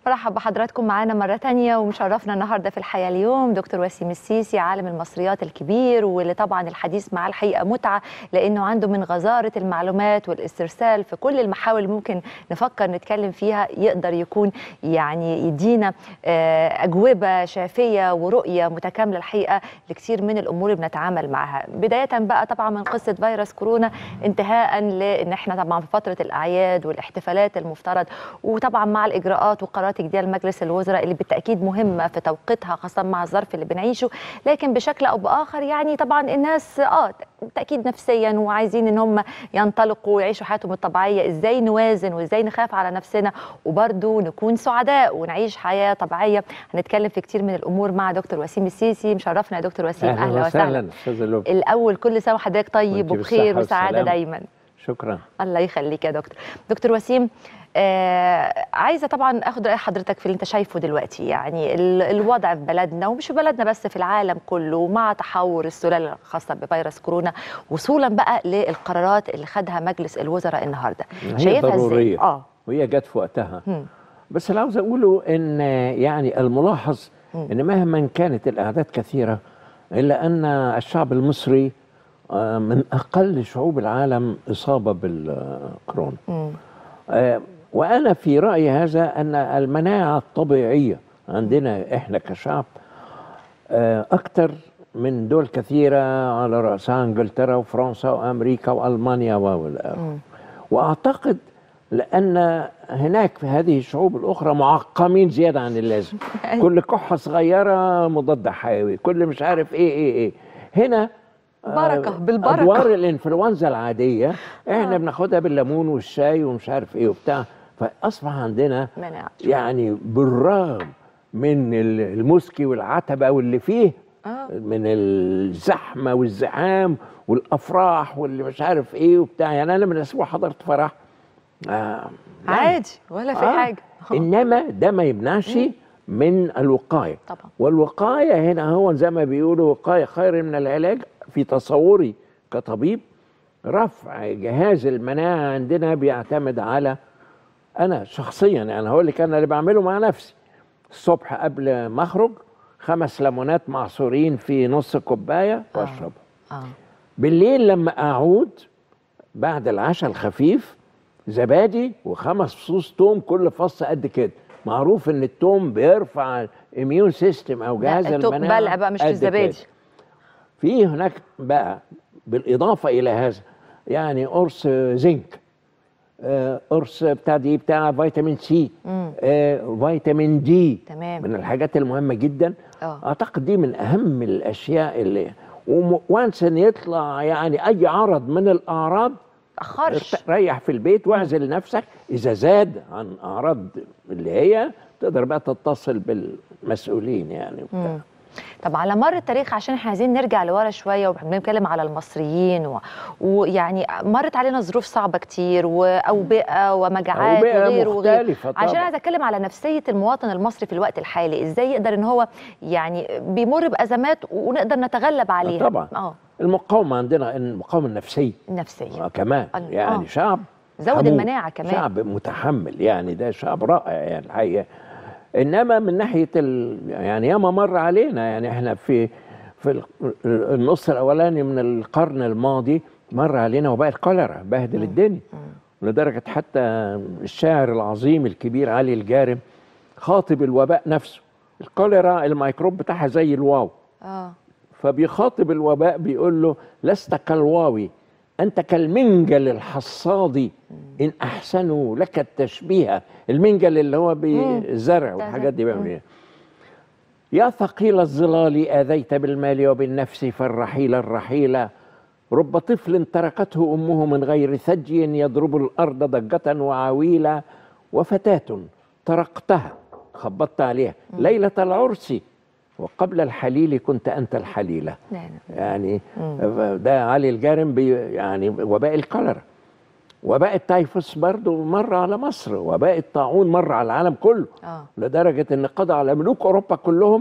برحب بحضراتكم معانا مرة تانية ومشرفنا النهاردة في الحياة اليوم دكتور وسيم السيسي عالم المصريات الكبير واللي طبعا الحديث معاه الحقيقة متعة لأنه عنده من غزارة المعلومات والاسترسال في كل المحاور اللي ممكن نفكر نتكلم فيها يقدر يكون يعني يدينا آه، أجوبة شافية ورؤية متكاملة الحقيقة لكثير من الأمور اللي بنتعامل معها بداية بقى طبعا من قصة فيروس كورونا انتهاء لأن احنا طبعا في فترة الأعياد والاحتفالات المفترض وطبعا مع الإجراءات وقرارات جديدة لمجلس الوزراء اللي بالتأكيد مهمة في توقيتها خاصة مع الظرف اللي بنعيشه لكن بشكل أو بآخر يعني طبعا الناس اه تأكيد نفسيا وعايزين ان هم ينطلقوا ويعيشوا حياتهم الطبيعية ازاي نوازن وازاي نخاف على نفسنا وبرضه نكون سعداء ونعيش حياة طبيعية هنتكلم في كتير من الأمور مع دكتور وسيم السيسي مشرفنا يا دكتور وسيم اهلا وسهلا استاذ لب الأول كل سنة وحضرتك طيب وأنت وبخير بالصحة وسعادة والسلامة. دايما شكرا الله يخليك يا دكتور دكتور وسيم آه عايزه طبعا اخد راي حضرتك في اللي انت شايفه دلوقتي يعني ال- الوضع في بلدنا ومش في بلدنا بس في العالم كله مع تحور السلاله الخاصه بفيروس كورونا وصولا بقى للقرارات اللي خدها مجلس الوزراء النهارده هي شايفها ازاي ضرورية اه وهي جت في وقتها مم. بس اللي عاوز اقوله ان يعني الملاحظ ان مهما كانت الاعداد كثيره الا ان الشعب المصري آه، من اقل شعوب العالم اصابه بالكورونا مم. آه، وانا في رايي هذا ان المناعه الطبيعيه عندنا احنا كشعب آه، اكثر من دول كثيره على راسها انجلترا وفرنسا وامريكا والمانيا والآخر. مم. واعتقد لان هناك في هذه الشعوب الاخرى معقمين زياده عن اللازم كل كحه صغيره مضاد حيوي كل مش عارف ايه ايه ايه هنا بركة، آه، بالبركة. ادوار الانفلونزا العاديه احنا آه. بناخدها بالليمون والشاي ومش عارف ايه وبتاع فاصبح عندنا مناعه يعني بالرغم من ال- المسكي والعتبه واللي فيه اه من الزحمه والزحام والافراح واللي مش عارف ايه وبتاع يعني انا من اسبوع حضرت فرح آه يعني عادي ولا في آه. حاجه انما ده ما يمنعش من الوقايه طبعا والوقايه هنا هو زي ما بيقولوا وقايه خير من العلاج في تصوري كطبيب رفع جهاز المناعه عندنا بيعتمد على انا شخصيا يعني هقول لك انا اللي بعمله مع نفسي الصبح قبل ما اخرج خمس ليمونات معصورين في نص كوبايه آه. واشربهم اه بالليل لما اعود بعد العشاء الخفيف زبادي وخمس فصوص توم كل فص قد كده معروف ان التوم بيرفع الاميون سيستم او جهاز لا، التوم المناعه بلع بقى مش في قد الزبادي كده. في هناك بقى بالاضافه الى هذا يعني قرص زنك آه، قرص بتاع دي بتاع فيتامين سي مم. آه، فيتامين دي تمام من الحاجات المهمه جدا اه اعتقد دي من اهم الاشياء اللي وانس ان يطلع يعني اي عرض من الاعراض تاخرش ارت- ريح في البيت واعزل نفسك اذا زاد عن اعراض اللي هي تقدر بقى تتصل بالمسؤولين يعني وبتاع. مم. طب على مر التاريخ عشان احنا عايزين نرجع لورا شويه وبنتكلم على المصريين و... ويعني مرت علينا ظروف صعبه كتير واوبئه ومجاعات أوبئة وغيره وغيره مختلفة عشان طبعا. عايزه اتكلم على نفسيه المواطن المصري في الوقت الحالي ازاي يقدر ان هو يعني بيمر بازمات ونقدر نتغلب عليها طبعا. اه المقاومه عندنا المقاومه النفسيه النفسيه آه كمان ال- يعني آه. شعب زود حمود. المناعه كمان شعب متحمل يعني ده شعب رائع يعني الحقيقه انما من ناحيه ال... يعني ياما مر علينا يعني احنا في في ال- النص الاولاني من القرن الماضي مر علينا وباء الكوليرا بهدل الدنيا لدرجه حتى الشاعر العظيم الكبير علي الجارم خاطب الوباء نفسه الكوليرا الميكروب بتاعها زي الواو اه فبيخاطب الوباء بيقول له لست كالواوي أنت كالمنجل الحصاد إن أحسنوا لك التشبيه المنجل اللي هو بالزرع والحاجات دي بيعمل إيه يا ثقيل الظلال آذيت بالمال وبالنفس فالرحيل الرحيل رب طفل تركته أمه من غير ثدي يضرب الأرض ضجة وعويلا وفتاة طرقتها خبطت عليها ليلة العرس وقبل الحليل كنت أنت الحليلة لا لا. يعني ده علي الجارم بي يعني وباء الكوليرا وباء التايفوس برضو مر على مصر وباء الطاعون مر على العالم كله اه لدرجة ان قضى على ملوك اوروبا كلهم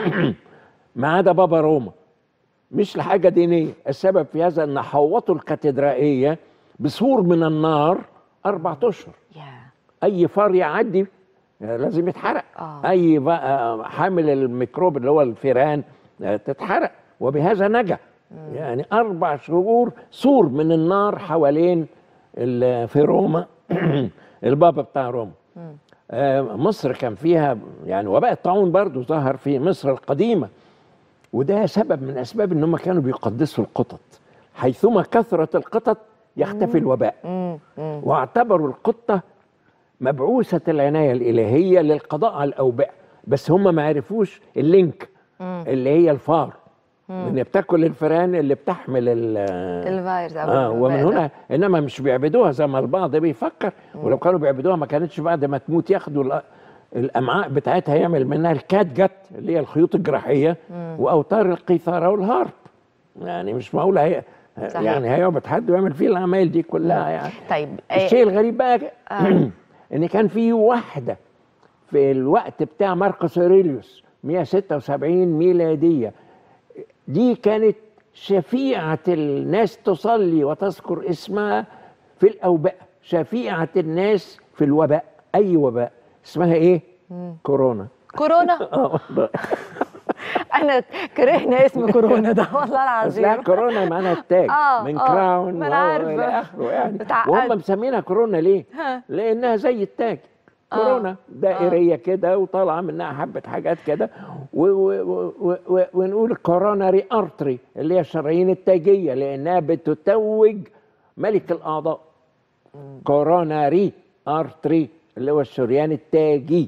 ما عدا بابا روما مش لحاجة دينية السبب في هذا ان حوطوا الكاتدرائية بسور من النار أربعة أشهر يا أي فار يعدي لازم يتحرق آه. اي بقى حامل الميكروب اللي هو الفيران آه، تتحرق وبهذا نجا يعني اربع شهور سور من النار حوالين ال- في روما البابا بتاع روما آه، مصر كان فيها يعني وباء الطاعون برضو ظهر في مصر القديمه وده سبب من اسباب ان هم كانوا بيقدسوا القطط حيثما كثرت القطط يختفي الوباء مم. مم. واعتبروا القطه مبعوثه العنايه الالهيه للقضاء على الاوبئه بس هم ما عرفوش اللينك اللي هي الفار ان بتاكل الفئران اللي بتحمل ال- الفيروس أو اه ومن الوباء ده. هنا انما مش بيعبدوها زي ما البعض بيفكر ولو كانوا بيعبدوها ما كانتش بعد ما تموت ياخدوا الأ- الامعاء بتاعتها يعمل منها الكات جت اللي هي الخيوط الجراحيه واوتار القيثاره والهارب يعني مش معقول هي صحيح. يعني هيقعد حد ويعمل فيه العمايل دي كلها يعني طيب آه، الشيء الغريب بقى آه. ان كان في واحده في الوقت بتاع ماركوس اوريليوس 176 ميلاديه دي كانت شفيعة الناس تصلي وتذكر اسمها في الأوبئة شفيعة الناس في الوباء أي وباء اسمها إيه؟ كورونا كورونا اه والله انا كرهنا اسم كورونا ده والله بس لا العظيم كورونا معناها التاج آه، من آه، كراون ما أنا وهو عارفة. إلى آخره يعني اتعقدت. وهم مسمينها كورونا ليه؟ ها. لأنها زي التاج كورونا دائرية كده وطالعة منها حبة حاجات كده و- و- و- و- ونقول كوروناري ارتري اللي هي الشرايين التاجية لأنها بتتوج ملك الأعضاء كوروناري ارتري اللي هو الشريان التاجي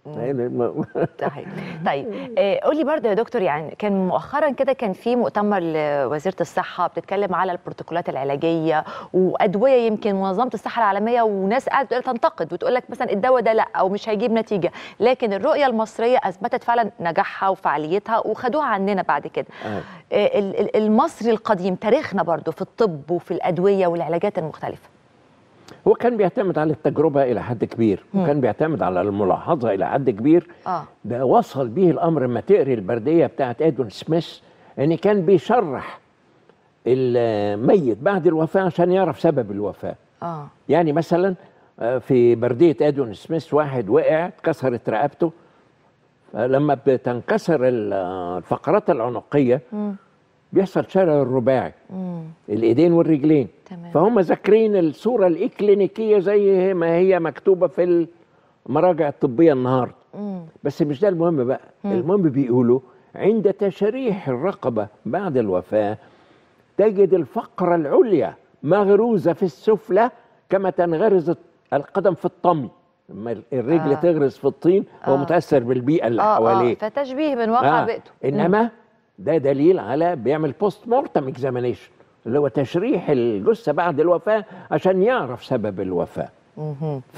صحيح طيب آه، قولي برضه يا دكتور يعني كان مؤخرا كده كان في مؤتمر لوزيره الصحه بتتكلم على البروتوكولات العلاجيه وادويه يمكن منظمه الصحه العالميه وناس قاعده تقول تنتقد وتقول لك مثلا الدواء ده لا او مش هيجيب نتيجه لكن الرؤيه المصريه اثبتت فعلا نجاحها وفعاليتها وخدوها عننا بعد كده آه. آه، ال- ال- المصري القديم تاريخنا برضه في الطب وفي الادويه والعلاجات المختلفه هو كان بيعتمد على التجربة إلى حد كبير وكان بيعتمد على الملاحظة إلى حد كبير اه ده وصل بيه الامر لما تقري البرديه بتاعت ادوين سميث ان كان بيشرح الميت بعد الوفاه عشان يعرف سبب الوفاه اه يعني مثلا آه، في برديه ادوين سميث واحد وقع اتكسرت رقبته لما بتنكسر ال- آه، الفقرات العنقيه مم. بيحصل شلل الرباعي مم. الايدين والرجلين تمام. فهم ذاكرين الصوره الاكلينيكيه زي ما هي مكتوبه في المراجع الطبيه النهارده مم. بس مش ده المهم بقى المهم بيقولوا عند تشريح الرقبة بعد الوفاة تجد الفقرة العليا مغروزة في السفلى كما تنغرز القدم في الطمي لما الرجل آه. آه. تغرز في الطين هو آه. متأثر بالبيئة اللي اه اه حواليه فتشبيه من واقع آه. بيئته انما ده دليل على بيعمل بوست مورتم اكزامينيشن اللي هو تشريح الجثة بعد الوفاة عشان يعرف سبب الوفاة مهم. ف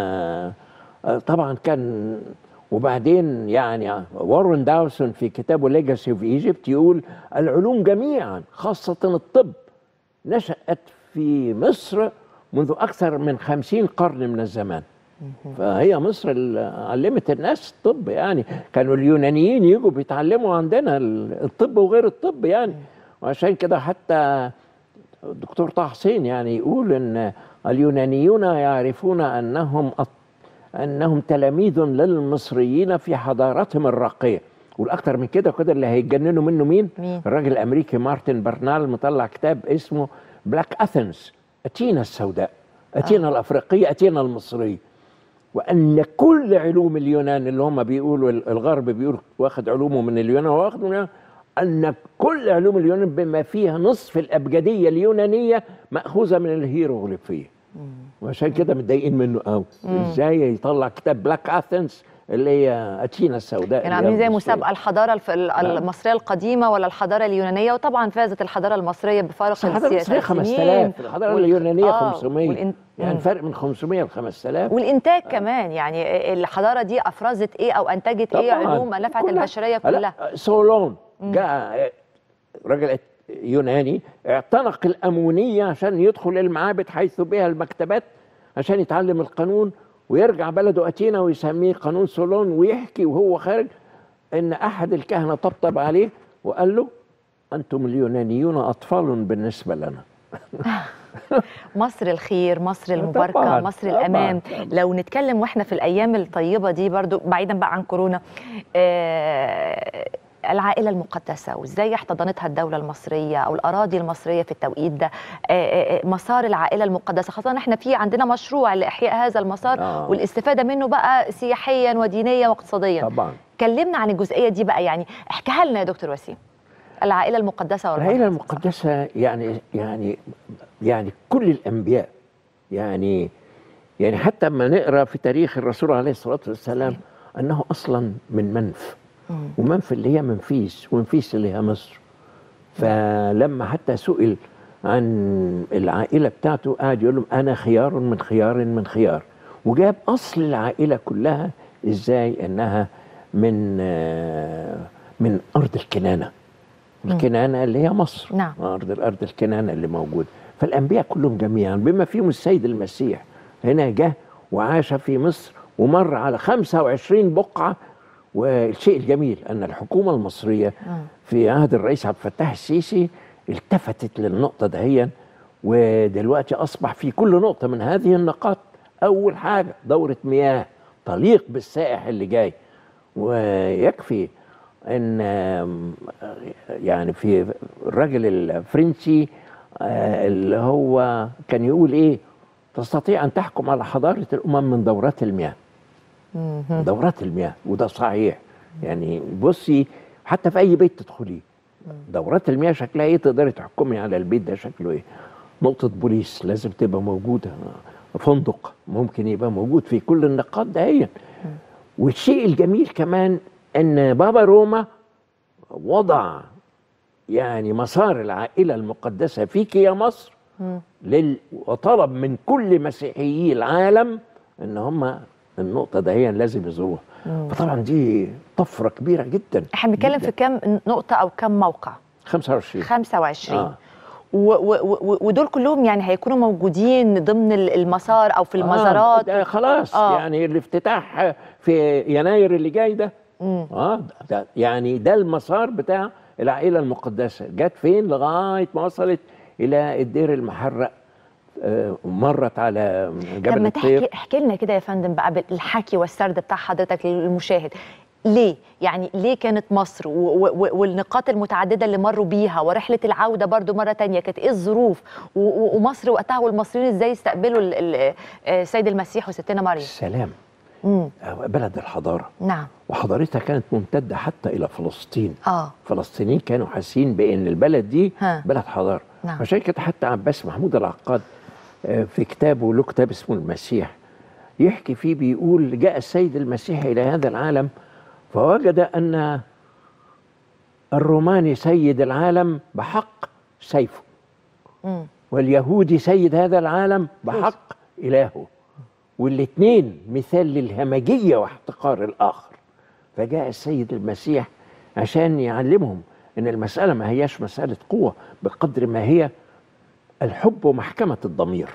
طبعا كان وبعدين يعني وارون داوسون في كتابه ليجاسي اوف ايجيبت يقول العلوم جميعا خاصة الطب نشأت في مصر منذ أكثر من خمسين قرن من الزمان فهي مصر اللي علمت الناس الطب يعني كانوا اليونانيين يجوا بيتعلموا عندنا الطب وغير الطب يعني وعشان كده حتى الدكتور طه حسين يعني يقول ان اليونانيون يعرفون انهم أط- انهم تلاميذ للمصريين في حضارتهم الراقيه والاكثر من كده كده اللي هيتجننوا منه مين؟ مين؟ الراجل الامريكي مارتن برنال مطلع كتاب اسمه بلاك اثنز اتينا السوداء اتينا آه. الافريقيه اتينا المصريه وان كل علوم اليونان اللي هم بيقولوا الغرب بيقول واخد علومه من اليونان واخد من اليونان ان كل علوم اليونان بما فيها نصف الابجديه اليونانيه ماخوذه من الهيروغليفيه وعشان كده متضايقين منه قوي ازاي يطلع كتاب بلاك اثنز اللي هي اتينا السوداء يعني اللي هي عاملين زي المصرية. مسابقه الحضاره الف... ال- المصريه القديمه ولا الحضاره اليونانيه وطبعا فازت الحضاره المصريه بفارق بس الحضاره المصريه السنين 5000 الحضاره وال- اليونانيه آه، 500 والإن- يعني مم. فرق من 500 ل 5000 والانتاج كمان يعني الحضاره دي افرزت ايه او انتجت ايه طبعاً. علوم نفعت كلها. البشريه لا، كلها سولون جاء راجل يوناني اعتنق الامونيه عشان يدخل المعابد حيث بها المكتبات عشان يتعلم القانون ويرجع بلده اتينا ويسميه قانون سولون ويحكي وهو خارج ان احد الكهنه طبطب عليه وقال له انتم اليونانيون اطفال بالنسبه لنا مصر الخير مصر المباركه طبعاً، مصر طبعاً، الامان طبعاً. لو نتكلم واحنا في الايام الطيبه دي برضو بعيدا بقى عن كورونا آه العائله المقدسه وازاي احتضنتها الدوله المصريه او الاراضي المصريه في التوقيت ده آه، آه، آه، مسار العائله المقدسه خاصه احنا في عندنا مشروع لاحياء هذا المسار آه. والاستفاده منه بقى سياحيا ودينيا واقتصاديا طبعا كلمنا عن الجزئيه دي بقى يعني احكيها لنا يا دكتور وسيم العائله المقدسه العائلة والمقدسة. المقدسة يعني يعني يعني كل الأنبياء يعني يعني حتى ما نقرا في تاريخ الرسول عليه الصلاة والسلام أنه أصلا من منف مم. ومنف اللي هي منفيس ومنفيس اللي هي مصر فلما حتى سئل عن العائلة بتاعته قاعد يقول لهم أنا خيار من خيار من خيار وجاب أصل العائلة كلها إزاي أنها من آه، من أرض الكنانة الكنانة اللي هي مصر نعم. أرض الأرض الكنانة اللي موجودة فالأنبياء كلهم جميعا بما فيهم السيد المسيح هنا جه وعاش في مصر ومر على 25 بقعة والشيء الجميل أن الحكومة المصرية مم. في عهد الرئيس عبد الفتاح السيسي التفتت للنقطة دهيا ودلوقتي أصبح في كل نقطة من هذه النقاط أول حاجة دورة مياه تليق بالسائح اللي جاي ويكفي ان آم، يعني في الراجل الفرنسي آه، اللي هو كان يقول ايه تستطيع ان تحكم على حضاره الامم من دورات المياه مهم. دورات المياه وده صحيح يعني بصي حتى في اي بيت تدخليه دورات المياه شكلها ايه تقدري تحكمي على البيت ده شكله ايه نقطة بوليس لازم تبقى موجودة فندق ممكن يبقى موجود في كل النقاط دهيا والشيء الجميل كمان ان بابا روما وضع يعني مسار العائلة المقدسة فيك يا مصر مم. لل... وطلب من كل مسيحيي العالم ان هم النقطة دهيا لازم يزوروها مم. فطبعا دي طفرة كبيرة جدا احنا بنتكلم جداً. في كام نقطة أو كام موقع؟ 25 25 آه. و و و ودول كلهم يعني هيكونوا موجودين ضمن ال- المسار أو في آه المزارات ده خلاص آه. آه. يعني الافتتاح في يناير اللي جاي ده مم. اه ده يعني ده المسار بتاع العائله المقدسه جت فين لغايه ما وصلت الى الدير المحرق آه مرت على طب جبل ما الطير تحكي احكي لنا كده يا فندم بقى بالحكي والسرد بتاع حضرتك للمشاهد ليه؟ يعني ليه كانت مصر و و والنقاط المتعددة اللي مروا بيها ورحلة العودة برضو مرة تانية كانت ايه الظروف و و ومصر وقتها والمصريين ازاي استقبلوا ال- ال- آه، السيد المسيح وستنا مريم؟ السلام مم. آه، بلد الحضاره نعم وحضارتها كانت ممتده حتى الى فلسطين اه الفلسطينيين كانوا حاسين بان البلد دي ها. بلد حضاره نعم. عشان كده حتى عباس محمود العقاد آه، في كتابه له كتاب اسمه المسيح يحكي فيه بيقول جاء السيد المسيح الى هذا العالم فوجد ان الروماني سيد العالم بحق سيفه مم. واليهودي سيد هذا العالم بحق إلهه والاثنين مثال للهمجية واحتقار الآخر فجاء السيد المسيح عشان يعلمهم إن المسألة ما هياش مسألة قوة بقدر ما هي الحب ومحكمة الضمير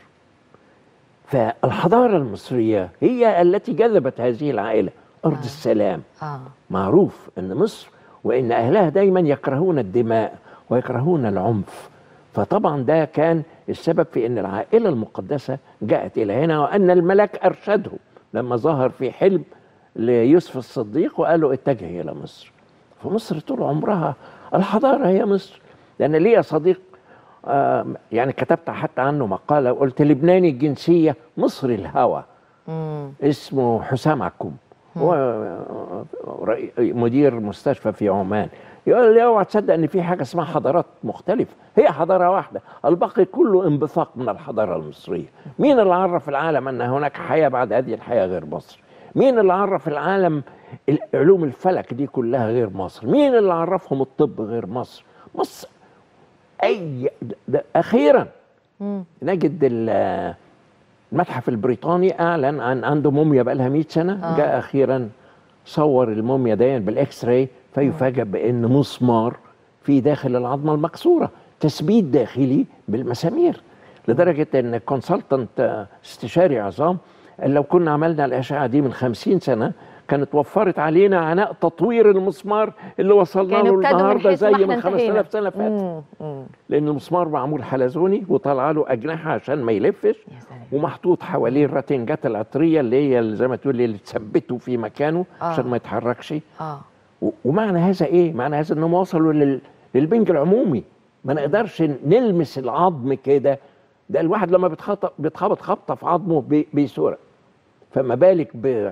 فالحضارة المصرية هي التي جذبت هذه العائلة أرض السلام اه معروف ان مصر وان اهلها دايما يكرهون الدماء ويكرهون العنف فطبعا ده كان السبب في ان العائله المقدسه جاءت الى هنا وان الملاك ارشده لما ظهر في حلم ليوسف الصديق وقال له اتجه الى مصر فمصر طول عمرها الحضاره هي مصر لان ليا صديق آه يعني كتبت حتى عنه مقاله وقلت لبناني الجنسيه مصري الهوى مم. اسمه حسام عكوم هو رئي- مدير مستشفى في عمان يقول لي اوعى تصدق ان في حاجه اسمها حضارات مختلفه هي حضاره واحده الباقي كله انبثاق من الحضاره المصريه مين اللي عرف العالم ان هناك حياه بعد هذه الحياه غير مصر مين اللي عرف العالم علوم الفلك دي كلها غير مصر مين اللي عرفهم الطب غير مصر مصر اي ده اخيرا مم. نجد ال- المتحف البريطاني اعلن عن عنده موميا بقى لها 100 سنه آه. آه. جاء اخيرا صور الموميا دي بالاكس راي فيفاجئ بان مسمار في داخل العظمه المكسوره تثبيت داخلي بالمسامير لدرجه ان كونسلتنت استشاري عظام قال لو كنا عملنا الاشعه دي من 50 سنه كانت وفرت علينا عناء تطوير المسمار اللي وصلنا له كانوا ابتدوا من النهارده حيث زي ما احنا من انتهينا 5000 سنه فاتت مم، مم. لان المسمار معمول حلزوني وطالع له اجنحه عشان ما يلفش يا سلام ومحطوط حواليه الراتنجات العطريه اللي هي اللي زي ما تقول اللي تثبته في مكانه آه. عشان ما يتحركش اه و- ومعنى هذا ايه؟ معنى هذا انهم وصلوا لل... للبنج العمومي ما نقدرش نلمس العظم كده ده الواحد لما بيتخبط بيتخبط خبطه في عظمه بي... بيسرق فما بالك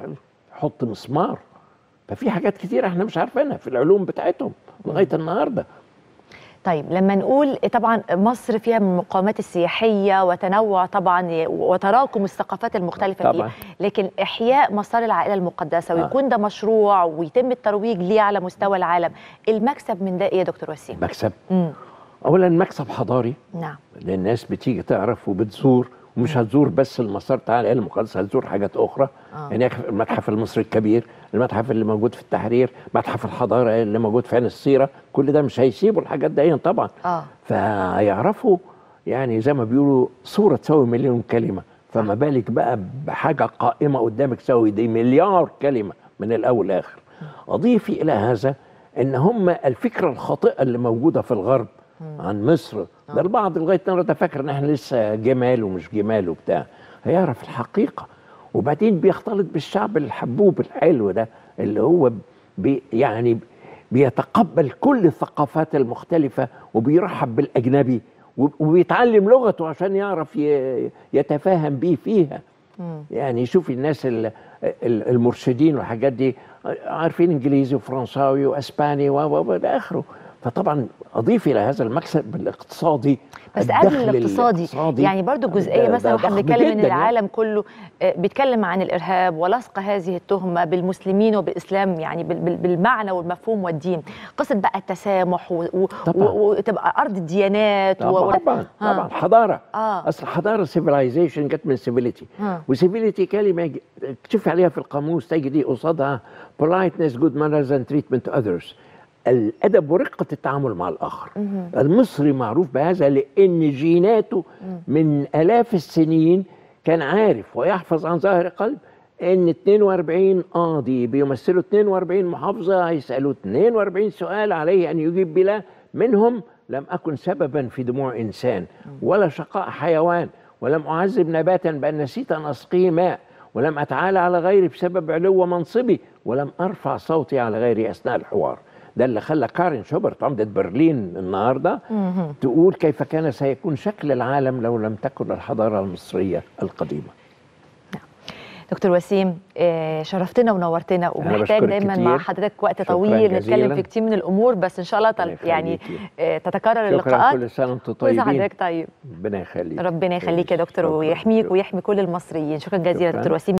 بيحط مسمار ففي حاجات كتير احنا مش عارفينها في العلوم بتاعتهم لغايه النهارده طيب لما نقول طبعا مصر فيها من المقاومات السياحيه وتنوع طبعا وتراكم الثقافات المختلفه طبعا. فيه لكن احياء مسار العائله المقدسه آه. ويكون ده مشروع ويتم الترويج ليه على مستوى العالم المكسب من ده ايه يا دكتور وسيم مكسب امم اولا مكسب حضاري نعم لان الناس بتيجي تعرف وبتزور ومش هتزور بس المسار بتاع العلم المقدس هتزور حاجات اخرى آه. يعني المتحف المصري الكبير المتحف اللي موجود في التحرير متحف الحضاره اللي موجود في عين السيره كل ده مش هيسيبوا الحاجات دي طبعا اه فهيعرفوا يعني زي ما بيقولوا صوره تساوي مليون كلمه فما بالك بقى بحاجه قائمه قدامك تساوي دي مليار كلمه من الاول لاخر اضيفي الى هذا ان هم الفكره الخاطئه اللي موجوده في الغرب عن مصر ده البعض لغايه النهارده فاكر ان احنا لسه جمال ومش جمال وبتاع هيعرف الحقيقه وبعدين بيختلط بالشعب الحبوب الحلو ده اللي هو بي يعني بيتقبل كل الثقافات المختلفه وبيرحب بالاجنبي وب- وبيتعلم لغته عشان يعرف ي- يتفاهم بيه فيها مم. يعني شوفي الناس ال- ال- المرشدين والحاجات دي عارفين انجليزي وفرنساوي واسباني و و- و الى اخره فطبعا اضيف الى هذا المكسب الاقتصادي بس قبل الدخل الاقتصادي يعني برضو جزئيه ده- مثلا ده واحنا ضخم بنتكلم ان جداً يعني. العالم كله آه، بيتكلم عن الارهاب ولصق هذه التهمه بالمسلمين وبالاسلام يعني بال- بال- بالمعنى والمفهوم والدين قصه بقى التسامح و- و- طبعاً. و- وتبقى ارض الديانات و- طبعا و- طبعا, آه. طبعا حضاره اه اصل حضاره سيفلايزيشن جت من سيفيليتي آه. وسيفيليتي كلمه ج- تشوف عليها في القاموس تجدي قصادها politeness good manners and treatment to others الادب ورقه التعامل مع الاخر مهم. المصري معروف بهذا لان جيناته من الاف السنين كان عارف ويحفظ عن ظاهر قلب ان 42 قاضي بيمثلوا 42 محافظه هيسالوا 42 سؤال عليه ان يجيب بلا منهم لم اكن سببا في دموع انسان ولا شقاء حيوان ولم اعذب نباتا بان نسيت ان اسقيه ماء ولم اتعالى على غيري بسبب علو منصبي ولم ارفع صوتي على غيري اثناء الحوار ده اللي خلى كارين شوبرت عمدة برلين النهارده مهم. تقول كيف كان سيكون شكل العالم لو لم تكن الحضاره المصريه القديمه دكتور وسيم آه، شرفتنا ونورتنا وبنحتاج بشكرك دايما مع كتير. حضرتك وقت شكراً طويل نتكلم جزيلاً. في كتير من الامور بس ان شاء الله الله تل- يعني يخليكي. آه، تتكرر شكرا اللقاءات كل سنه وانتم كل طيبين حضرتك طيب ربنا يخليك ربنا يخليك يا دكتور شكراً. ويحميك ويحمي كل المصريين شكرا جزيلا شكراً. دكتور وسيم